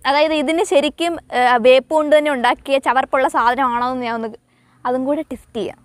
അതായത് ഇതിന് ശരിക്കും ആ, വേപ്പ് കൊണ്ട് തന്നെ ഉണ്ടാക്കിയ ചവർപ്പുള്ള സാധനമാണോ എന്ന് ഞാൻ ഒന്ന് അതും കൂടെ ടെസ്റ്റ് ചെയ്യാം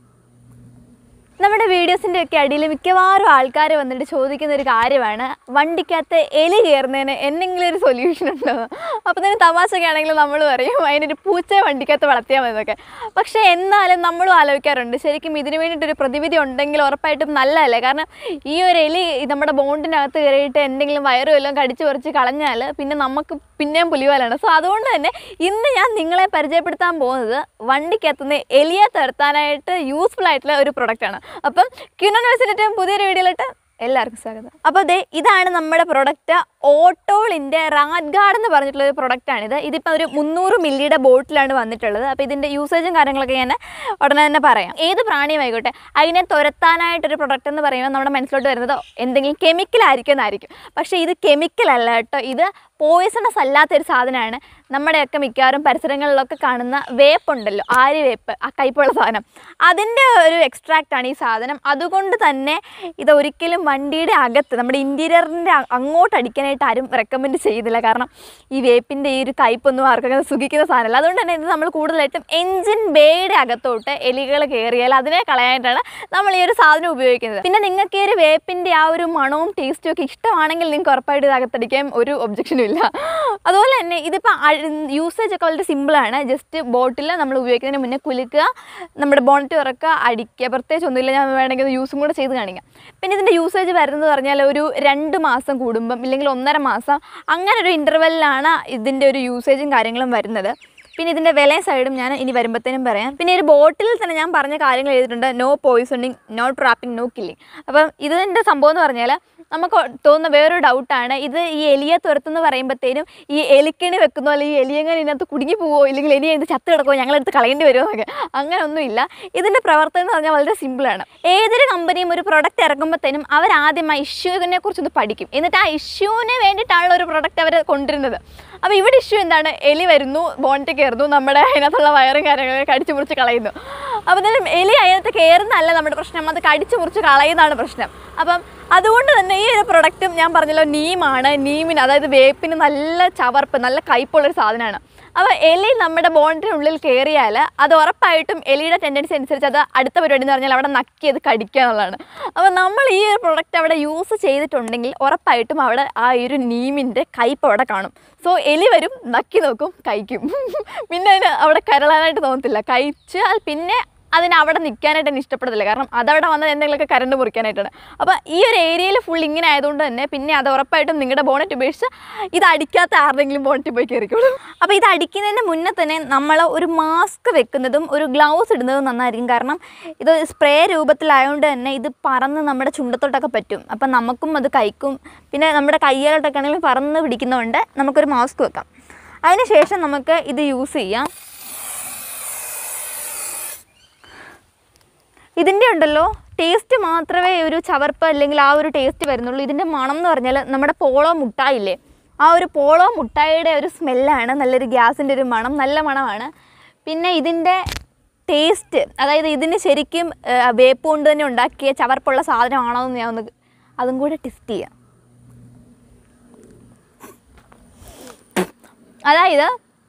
നമ്മുടെ വീഡിയോസിൻ്റെ ഒക്കെ അടിയിൽ മിക്കവാറും ആൾക്കാർ വന്നിട്ട് ചോദിക്കുന്ന ഒരു കാര്യമാണ് വണ്ടിക്കകത്ത് എലി കയറുന്നതിന് എന്തെങ്കിലും ഒരു സൊല്യൂഷൻ ഉണ്ടോ അപ്പോൾ തന്നെ തമാശയൊക്കെ ആണെങ്കിൽ നമ്മൾ പറയും അതിനൊരു പൂച്ചയെ വണ്ടിക്കകത്ത് വളർത്തിയാൽ മതി എന്നൊക്കെ പക്ഷേ എന്നാലും നമ്മളും ആലോചിക്കാറുണ്ട് ശരിക്കും ഇതിന് വേണ്ടിയിട്ടൊരു പ്രതിവിധി ഉണ്ടെങ്കിൽ ഉറപ്പായിട്ടും നല്ലതല്ലേ കാരണം ഈ ഒരു എലി നമ്മുടെ ബോണ്ടിനകത്ത് കയറിയിട്ട് എന്തെങ്കിലും വയറും എല്ലാം കടിച്ചു പറിച്ച് കളഞ്ഞാൽ പിന്നെ നമുക്ക് പിന്നെയും പുലിവാലാണ് സോ അതുകൊണ്ട് തന്നെ ഇന്ന് ഞാൻ നിങ്ങളെ പരിചയപ്പെടുത്താൻ പോകുന്നത് വണ്ടിക്കകത്തുനിന്ന് എലിയെ തുരത്താനായിട്ട് യൂസ്ഫുൾ ആയിട്ടുള്ള ഒരു പ്രൊഡക്റ്റാണ് അപ്പം ക്യൂനോ ന്യൂസിൻ്റെ പുതിയൊരു വീഡിയോയിലിട്ട് എല്ലാവർക്കും സ്വാഗതം അപ്പോൾ ദേ ഇതാണ് നമ്മുടെ പ്രൊഡക്റ്റ് ഓട്ടോളിൻ്റെ റാഡ് ഗാർഡ് എന്ന് പറഞ്ഞിട്ടുള്ള ഒരു പ്രൊഡക്റ്റാണിത് ഇതിപ്പോൾ ഒരു മുന്നൂറ് മില്ലിയുടെ ബോട്ടിലാണ് വന്നിട്ടുള്ളത് അപ്പോൾ ഇതിൻ്റെ യൂസേജും കാര്യങ്ങളൊക്കെ ഞാൻ ഉടനെ തന്നെ പറയാം ഏത് പ്രാണിയും ആയിക്കോട്ടെ അതിനെ തുരത്താനായിട്ടൊരു പ്രൊഡക്റ്റ് എന്ന് പറയുമ്പോൾ നമ്മുടെ മനസ്സിലോട്ട് വരുന്നത് എന്തെങ്കിലും കെമിക്കൽ ആയിരിക്കും എന്നായിരിക്കും പക്ഷേ ഇത് കെമിക്കൽ അല്ല കേട്ടോ ഇത് പോയിസണസ് അല്ലാത്തൊരു സാധനമാണ് നമ്മുടെയൊക്കെ മിക്കവാറും പരിസരങ്ങളിലൊക്കെ കാണുന്ന വേപ്പുണ്ടല്ലോ ആര്യവേപ്പ് ആ കയ്പുള്ള സാധനം അതിൻ്റെ ഒരു എക്സ്ട്രാക്റ്റ് ആണ് ഈ സാധനം അതുകൊണ്ട് തന്നെ ഇത് ഒരിക്കലും വണ്ടിയുടെ അകത്ത് നമ്മുടെ ഇൻറ്റീരിയറിൻ്റെ അങ്ങോട്ട് അടിക്കാനായിട്ട് ആരും റെക്കമെൻഡ് ചെയ്യുന്നില്ല കാരണം ഈ വേപ്പിൻ്റെ ഈ ഒരു കയ്പൊന്നും ആർക്കൊക്കെ സുഖിക്കുന്ന സാധനമല്ല അതുകൊണ്ട് തന്നെ ഇത് നമ്മൾ കൂടുതലായിട്ടും എൻജിൻ ബേയുടെ അകത്തോട്ട് എലികൾ കയറിയാൽ അതിനെ കളയാനായിട്ടാണ് നമ്മൾ ഈ ഒരു സാധനം ഉപയോഗിക്കുന്നത് പിന്നെ നിങ്ങൾക്ക് ഈ ഒരു വേപ്പിൻ്റെ ആ ഒരു മണവും ടേസ്റ്റും ഒക്കെ ഇഷ്ടമാണെങ്കിൽ നിങ്ങൾക്ക് ഉറപ്പായിട്ട് ഇത് അകത്തടിക്കാൻ ഒരു ഒബ്ജക്ഷനും ഇല്ല അതുപോലെ തന്നെ ഇതിപ്പോൾ യൂസേജ് ഒക്കെ വളരെ സിമ്പിളാണ് ജസ്റ്റ് ബോട്ടിൽ നമ്മൾ ഉപയോഗിക്കുന്നതിന് മുന്നേ കുലുക്കുക നമ്മുടെ ബോണറ്റ് തുറക്കുക അടിക്കുക പ്രത്യേകിച്ച് ഒന്നുമില്ല ഞാൻ വേണമെങ്കിൽ യൂസും കൂടെ ചെയ്ത് കാണിക്കാം പിന്നെ ഇതിൻ്റെ യൂസേജ് വരുന്നത് പറഞ്ഞാൽ ഒരു രണ്ട് മാസം കൂടുമ്പം ഇല്ലെങ്കിൽ ഒന്നര മാസം അങ്ങനെ ഒരു ഇൻ്റർവെല്ലിലാണ് ഇതിൻ്റെ ഒരു യൂസേജും കാര്യങ്ങളും വരുന്നത് പിന്നെ ഇതിൻ്റെ വിലയും സൈഡും ഞാൻ ഇനി വരുമ്പോഴത്തേനും പറയാം പിന്നെ ഒരു ബോട്ടിലിൽ തന്നെ ഞാൻ പറഞ്ഞ കാര്യങ്ങൾ എഴുതിയിട്ടുണ്ട് no poisoning no trapping no killing അപ്പം ഇതിൻ്റെ സംഭവം എന്ന് പറഞ്ഞാൽ നമുക്ക് തോന്നുന്ന വേറൊരു ഡൗട്ടാണ് ഇത് ഈ എലിയെ തുരത്തെന്ന് പറയുമ്പോഴത്തേനും ഈ എലിക്കണി വെക്കുന്ന പോലെ ഈ എലിയങ്ങനെ ഇതിനകത്ത് കുടുങ്ങി പോവോ ഇല്ലെങ്കിൽ എലി ഇത് ചത്ത് കിടക്കുമോ ഞങ്ങളെടുത്ത് കളയേണ്ടി വരുമോ എന്നൊക്കെ അങ്ങനെ ഒന്നുമില്ല ഇതിൻ്റെ പ്രവർത്തനം എന്ന് പറഞ്ഞാൽ വളരെ സിമ്പിളാണ് ഏതൊരു കമ്പനിയും ഒരു പ്രൊഡക്റ്റ് ഇറക്കുമ്പോഴത്തേനും അവർ ആദ്യം ആ ഇഷ്യൂവിനെ കുറിച്ചൊന്ന് പഠിക്കും എന്നിട്ട് ആ ഇഷ്യൂവിന് വേണ്ടിയിട്ടാണല്ലോ ഒരു പ്രൊഡക്റ്റ് അവർ കൊണ്ടുവരുന്നത് അപ്പോൾ ഇവിടെ ഇഷ്യൂ എന്താണ് എലി വരുന്നു ബോണ്ടിൽ കയറുന്നു നമ്മുടെ അതിനകത്തുള്ള വയറും കാര്യങ്ങളൊക്കെ കടിച്ചു മുറിച്ച് കളയുന്നു അപ്പോൾ എന്തായാലും എലി അതിനകത്ത് കയറുന്നതല്ല നമ്മുടെ പ്രശ്നം അത് കടിച്ചു മുറിച്ച് കളയുന്നതാണ് പ്രശ്നം അപ്പം അതുകൊണ്ട് തന്നെ ഈ ഒരു പ്രൊഡക്റ്റും ഞാൻ പറഞ്ഞല്ലോ നീമാണ് നീമിന് അതായത് വേപ്പിന് നല്ല ചവർപ്പ് നല്ല കയ്പുള്ളൊരു സാധനമാണ് അപ്പോൾ എലി നമ്മുടെ ബോണ്ടിനുള്ളിൽ കയറിയാൽ അത് ഉറപ്പായിട്ടും എലിയുടെ ടെൻഡൻസി അനുസരിച്ച് അത് അടുത്ത പരിപാടി എന്ന് പറഞ്ഞാൽ അവിടെ നക്കി അത് കടിക്കുക എന്നുള്ളതാണ് അപ്പോൾ നമ്മൾ ഈ ഒരു പ്രൊഡക്റ്റ് അവിടെ യൂസ് ചെയ്തിട്ടുണ്ടെങ്കിൽ ഉറപ്പായിട്ടും അവിടെ ആ ഒരു നീമിൻ്റെ കയ്പ് അവിടെ കാണും സോ എലി വരും നക്കി നോക്കും കഴിക്കും പിന്നെ അതിന് അവിടെ കരളാനായിട്ട് തോന്നത്തില്ല കഴിച്ചാൽ പിന്നെ അതിന് അവിടെ നിൽക്കാനായിട്ട് തന്നെ ഇഷ്ടപ്പെടത്തില്ല കാരണം അതവിടെ വന്നത് എന്തെങ്കിലുമൊക്കെ കറണ്ട് മുറിക്കാനായിട്ടാണ് അപ്പോൾ ഈ ഒരു ഏരിയയിൽ ഫുൾ ഇങ്ങനെ ആയതുകൊണ്ട് തന്നെ പിന്നെ അത് ഉറപ്പായിട്ടും നിങ്ങളുടെ ബോണറ്റ് ഉപേക്ഷിച്ച് ഇത് അടിക്കാത്ത ആരുടെങ്കിലും ബോണറ്റ് പോയി കയറിക്കോളും അപ്പോൾ ഇത് അടിക്കുന്നതിന് മുന്നേ തന്നെ നമ്മൾ ഒരു മാസ്ക് വെക്കുന്നതും ഒരു ഗ്ലൗസ് ഇടുന്നതും നന്നായിരിക്കും കാരണം ഇത് സ്പ്രേ രൂപത്തിലായതുകൊണ്ട് തന്നെ ഇത് പറന്ന് നമ്മുടെ ചുണ്ടത്തോട്ടൊക്കെ പറ്റും അപ്പം നമുക്കും അത് കഴിക്കും പിന്നെ നമ്മുടെ കയ്യിലോട്ടൊക്കെ ആണെങ്കിലും പറന്ന് പിടിക്കുന്നതുകൊണ്ട് നമുക്കൊരു മാസ്ക് വെക്കാം അതിനുശേഷം നമുക്ക് ഇത് യൂസ് ചെയ്യാം ഇതിൻ്റെ ഉണ്ടല്ലോ ടേസ്റ്റ് മാത്രമേ ഒരു ചവർപ്പ് അല്ലെങ്കിൽ ആ ഒരു ടേസ്റ്റ് വരുന്നുള്ളൂ ഇതിൻ്റെ മണം എന്ന് പറഞ്ഞാൽ നമ്മുടെ പോളോ മുട്ടായില്ലേ ആ ഒരു പോളോ മുട്ടായിയുടെ ഒരു സ്മെല്ലാണ് നല്ലൊരു ഗ്യാസിൻ്റെ ഒരു മണം നല്ല മണമാണ് പിന്നെ ഇതിൻ്റെ ടേസ്റ്റ് അതായത് ഇതിന് ശരിക്കും ആ, വേപ്പ് കൊണ്ട് തന്നെ ഉണ്ടാക്കിയ ചവർപ്പുള്ള സാധനമാണോ എന്ന് ഞാൻ ഒന്ന് അതും കൂടെ ടെസ്റ്റ് ചെയ്യാം അതായത്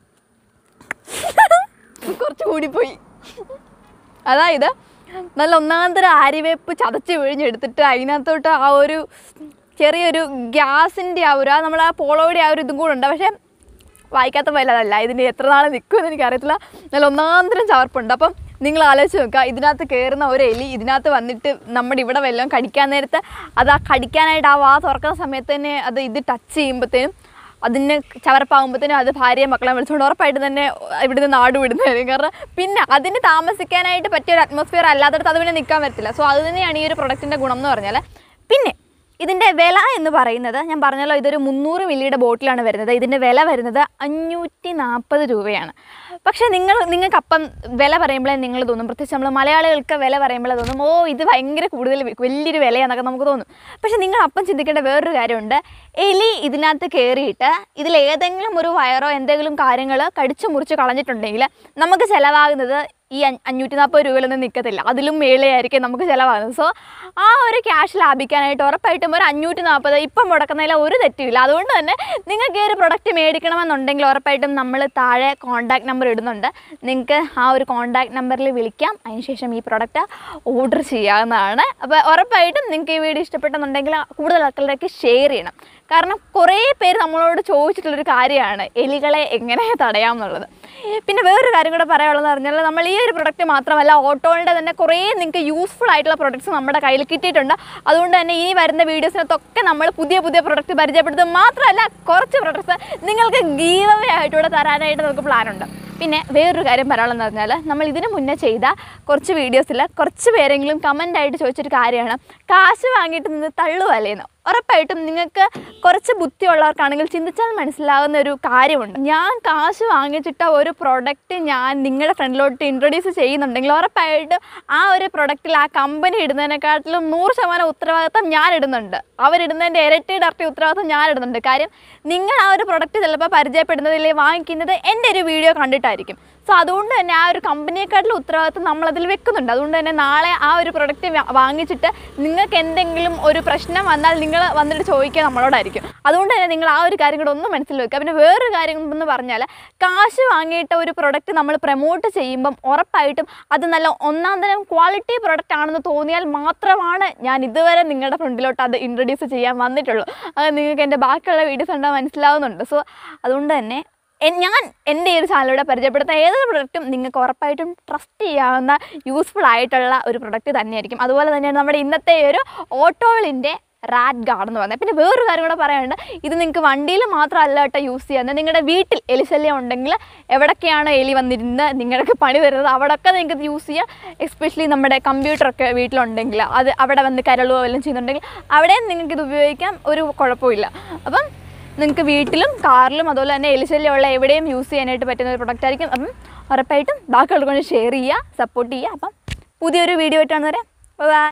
കുറച്ച് കൂടിപ്പോയി അതായത് നല്ല ഒന്നാന്തര ആര്യവേപ്പ് ചതച്ച് പിഴിഞ്ഞെടുത്തിട്ട് അതിനകത്തോട്ട് ആ ഒരു ചെറിയൊരു ഗ്യാസിൻ്റെ ആ ഒരു ആ നമ്മൾ ആ പോളോയുടെ ആ ഒരു ഇതും കൂടെ ഉണ്ട് പക്ഷേ വായിക്കാത്ത പോലെ അതല്ല ഇതിന് എത്ര നാൾ നിൽക്കുമെന്ന് എനിക്കറിയത്തില്ല നല്ല ഒന്നാന്തരം ചവർപ്പുണ്ട് അപ്പം നിങ്ങൾ ആലോചിച്ച് നോക്കുക ഇതിനകത്ത് കയറുന്ന ഒരു എലി ഇതിനകത്ത് വന്നിട്ട് നമ്മുടെ ഇവിടെ വല്ലതും കടിക്കാൻ നേരത്ത് അത് ആ കടിക്കാനായിട്ട് ആ വാ തുറക്കുന്ന സമയത്ത് തന്നെ അത് ഇത് ടച്ച് ചെയ്യുമ്പോഴത്തേനും അതിന് ചവറപ്പാകുമ്പോഴത്തേനും അത് ഭാര്യയെ മക്കളെ വിളിച്ചുകൊണ്ട് ഉറപ്പായിട്ട് തന്നെ ഇവിടുന്ന് നാട് വിടുന്നതായിരിക്കും കാരണം പിന്നെ അതിന് താമസിക്കാനായിട്ട് പറ്റിയ ഒരു അറ്റ്മോസ്ഫിയർ അല്ലാത്തടത്ത് അത് പിന്നെ നിൽക്കാൻ പറ്റില്ല സോ അത് തന്നെയാണ് ഈ ഒരു പ്രൊഡക്റ്റിൻ്റെ ഗുണം എന്ന് പറഞ്ഞാൽ പിന്നെ ഇതിൻ്റെ വില എന്ന് പറയുന്നത് ഞാൻ പറഞ്ഞല്ലോ ഇതൊരു മുന്നൂറ് മില്ലിയുടെ ബോട്ടിലാണ് വരുന്നത് ഇതിൻ്റെ വില വരുന്നത് അഞ്ഞൂറ്റി നാൽപ്പത് രൂപയാണ് പക്ഷേ നിങ്ങൾ നിങ്ങൾക്ക് അപ്പം വില പറയുമ്പോഴേ നിങ്ങൾ തോന്നും പ്രത്യേകിച്ച് നമ്മൾ മലയാളികൾക്ക് വില പറയുമ്പോഴേ തോന്നും ഓ ഇത് ഭയങ്കര കൂടുതൽ വലിയൊരു വിലയാണെന്നൊക്കെ നമുക്ക് തോന്നും പക്ഷേ നിങ്ങൾ അപ്പം ചിന്തിക്കേണ്ട വേറൊരു കാര്യമുണ്ട് എലി ഇതിനകത്ത് കയറിയിട്ട് ഇതിൽ ഏതെങ്കിലും ഒരു വയറോ എന്തെങ്കിലും കാര്യങ്ങൾ കടിച്ചു മുറിച്ച് കളഞ്ഞിട്ടുണ്ടെങ്കിൽ നമുക്ക് ചിലവാകുന്നത് ഈ അഞ്ഞ- അഞ്ഞൂറ്റി നാൽപ്പത് രൂപയിലൊന്നും നിൽക്കത്തില്ല അതിലും മേലെയായിരിക്കും നമുക്ക് ചിലവാകുന്നത് സോ ആ ഒരു ക്യാഷ് ലാഭിക്കാനായിട്ട് ഉറപ്പായിട്ടും ഒരു അഞ്ഞൂറ്റി നാൽപ്പത് ഇപ്പം മുടക്കുന്നതിൽ ഒരു തെറ്റുമില്ല അതുകൊണ്ട് തന്നെ നിങ്ങൾക്ക് ഈ ഒരു പ്രൊഡക്റ്റ് മേടിക്കണമെന്നുണ്ടെങ്കിൽ ഉറപ്പായിട്ടും നമ്മൾ താഴെ കോൺടാക്ട് നമ്പർ ഇടുന്നുണ്ട് നിങ്ങൾക്ക് ആ ഒരു കോൺടാക്ട് നമ്പറിൽ വിളിക്കാം അതിനുശേഷം ഈ പ്രൊഡക്റ്റ് ഓർഡർ ചെയ്യാവുന്നതാണ് അപ്പോൾ ഉറപ്പായിട്ടും നിങ്ങൾക്ക് ഈ വീഡിയോ ഇഷ്ടപ്പെട്ടെന്നുണ്ടെങ്കിൽ കൂടുതൽ ആൾക്കാരിലേക്ക് ഷെയർ ചെയ്യണം കാരണം കുറേ പേര് നമ്മളോട് ചോദിച്ചിട്ടുള്ളൊരു കാര്യമാണ് എലികളെ എങ്ങനെ തടയാം എന്നുള്ളത് പിന്നെ വേറൊരു കാര്യം കൂടെ പറയാനുള്ളതെന്ന് പറഞ്ഞാൽ നമ്മൾ ഈ ഒരു പ്രൊഡക്റ്റ് മാത്രമല്ല ഓട്ടോയുടെ തന്നെ കുറേ നിങ്ങൾക്ക് യൂസ്ഫുൾ ആയിട്ടുള്ള പ്രൊഡക്ട്സ് നമ്മുടെ കയ്യിൽ കിട്ടിയിട്ടുണ്ട് അതുകൊണ്ട് തന്നെ ഇനി വരുന്ന വീഡിയോസിനകത്തൊക്കെ നമ്മൾ പുതിയ പുതിയ പ്രൊഡക്റ്റ് പരിചയപ്പെടുത്തും മാത്രമല്ല കുറച്ച് പ്രൊഡക്ട്സ് നിങ്ങൾക്ക് ഗീവവേ ആയിട്ടൂടെ തരാനായിട്ട് നമുക്ക് പ്ലാനുണ്ട് പിന്നെ വേറൊരു കാര്യം പറയാനുള്ളതെന്ന് പറഞ്ഞാൽ നമ്മൾ ഇതിന് മുന്നേ ചെയ്ത കുറച്ച് വീഡിയോസിൽ കുറച്ച് പേരെങ്കിലും കമൻ്റ് ആയിട്ട് ചോദിച്ചൊരു കാര്യമാണ് കാശ് വാങ്ങിയിട്ട് നിന്ന് തള്ളുവല്ലേന്ന് ഉറപ്പായിട്ടും നിങ്ങൾക്ക് കുറച്ച് ബുദ്ധിയുള്ളവർക്കാണെങ്കിൽ ചിന്തിച്ചാൽ മനസ്സിലാവുന്ന ഒരു കാര്യമുണ്ട് ഞാൻ കാശ് വാങ്ങിച്ചിട്ട ഒരു പ്രൊഡക്റ്റ് ഞാൻ നിങ്ങളുടെ ഫ്രണ്ടിലോട്ട് ഇൻട്രൊഡ്യൂസ് ചെയ്യുന്നുണ്ടെങ്കിൽ ഉറപ്പായിട്ടും ആ ഒരു പ്രൊഡക്റ്റിൽ ആ കമ്പനി ഇടുന്നതിനെക്കാട്ടിലും നൂറ് ശതമാനം ഉത്തരവാദിത്തം ഞാൻ ഇടുന്നുണ്ട് അവരിടുന്നതിൻ്റെ ഇരട്ടി ഇരട്ടി ഉത്തരവാദിത്തം ഞാൻ ഇടുന്നുണ്ട് കാര്യം നിങ്ങൾ ആ ഒരു പ്രൊഡക്റ്റ് ചിലപ്പോൾ പരിചയപ്പെടുന്നതിൽ വാങ്ങിക്കുന്നത് എൻ്റെ ഒരു വീഡിയോ കണ്ടിട്ടായിരിക്കും സോ അതുകൊണ്ട് തന്നെ ആ ഒരു കമ്പനിയെക്കാട്ടിലും ഉത്തരവാദിത്വം നമ്മളതിൽ വെക്കുന്നുണ്ട് അതുകൊണ്ട് തന്നെ നാളെ ആ ഒരു പ്രൊഡക്റ്റ് വാങ്ങിച്ചിട്ട് നിങ്ങൾക്ക് എന്തെങ്കിലും ഒരു പ്രശ്നം വന്നാൽ നിങ്ങൾ വന്നിട്ട് ചോദിക്കുക നമ്മളോടായിരിക്കും അതുകൊണ്ട് തന്നെ നിങ്ങൾ ആ ഒരു കാര്യം കൂടെ ഒന്ന് മനസ്സിൽ വെക്കുക പിന്നെ വേറൊരു കാര്യം എന്ന് പറഞ്ഞാൽ കാശ് വാങ്ങിയിട്ട ഒരു പ്രൊഡക്റ്റ് നമ്മൾ പ്രൊമോട്ട് ചെയ്യുമ്പം ഉറപ്പായിട്ടും അത് നല്ല ഒന്നാം തരം ക്വാളിറ്റി പ്രൊഡക്റ്റ് ആണെന്ന് തോന്നിയാൽ മാത്രമാണ് ഞാൻ ഇതുവരെ നിങ്ങളുടെ ഫ്രണ്ടിലോട്ട് അത് ഇൻട്രൊഡ്യൂസ് ചെയ്യാൻ വന്നിട്ടുള്ളൂ അത് നിങ്ങൾക്ക് എൻ്റെ ബാക്കിയുള്ള വീഡിയോസ് കണ്ടാൽ മനസ്സിലാവുന്നുണ്ട് സോ അതുകൊണ്ട് തന്നെ എൻ- ഞാൻ എൻ്റെ ഈ ഒരു ചാനലിലൂടെ പരിചയപ്പെടുത്തുന്ന ഏതൊരു പ്രൊഡക്റ്റും നിങ്ങൾക്ക് ഉറപ്പായിട്ടും ട്രസ്റ്റ് ചെയ്യാവുന്ന യൂസ്ഫുൾ ആയിട്ടുള്ള ഒരു പ്രൊഡക്റ്റ് തന്നെയായിരിക്കും അതുപോലെ തന്നെയാണ് നമ്മുടെ ഇന്നത്തെ ഈ ഒരു ഓട്ടോളിൻ്റെ റാറ്റ് ഗാർഡ് എന്ന് പറഞ്ഞത് പിന്നെ വേറൊരു കാര്യം കൂടെ പറയാനുണ്ട് ഇത് നിങ്ങൾക്ക് വണ്ടിയിൽ മാത്രമല്ല കേട്ടോ യൂസ് ചെയ്യുന്നത് നിങ്ങളുടെ വീട്ടിൽ എലിശല്യം ഉണ്ടെങ്കിൽ എവിടൊക്കെയാണ് എലി വന്നിരുന്ന് നിങ്ങൾക്ക് പണി തരുന്നത് അവിടെയൊക്കെ നിങ്ങൾക്ക് ഇത് യൂസ് ചെയ്യാം എസ്പെഷ്യലി നമ്മുടെ കമ്പ്യൂട്ടറൊക്കെ വീട്ടിലുണ്ടെങ്കിൽ അത് അവിടെ വന്ന് കരളുകയോ വല്ലതും ചെയ്യുന്നുണ്ടെങ്കിൽ അവിടെയും നിങ്ങൾക്ക് ഇത് ഉപയോഗിക്കാം ഒരു കുഴപ്പമില്ല അപ്പം നിങ്ങൾക്ക് വീട്ടിലും കാറിലും അതുപോലെ തന്നെ എലിശല്യമുള്ള എവിടെയും യൂസ് ചെയ്യാനായിട്ട് പറ്റുന്ന ഒരു പ്രൊഡക്റ്റ് ആയിരിക്കും അപ്പം ഉറപ്പായിട്ടും ബാക്കിയുള്ളത് കൊണ്ട് ഷെയർ ചെയ്യുക സപ്പോർട്ട് ചെയ്യുക അപ്പം പുതിയൊരു വീഡിയോ ആയിട്ടാണ് വരാം ബൈ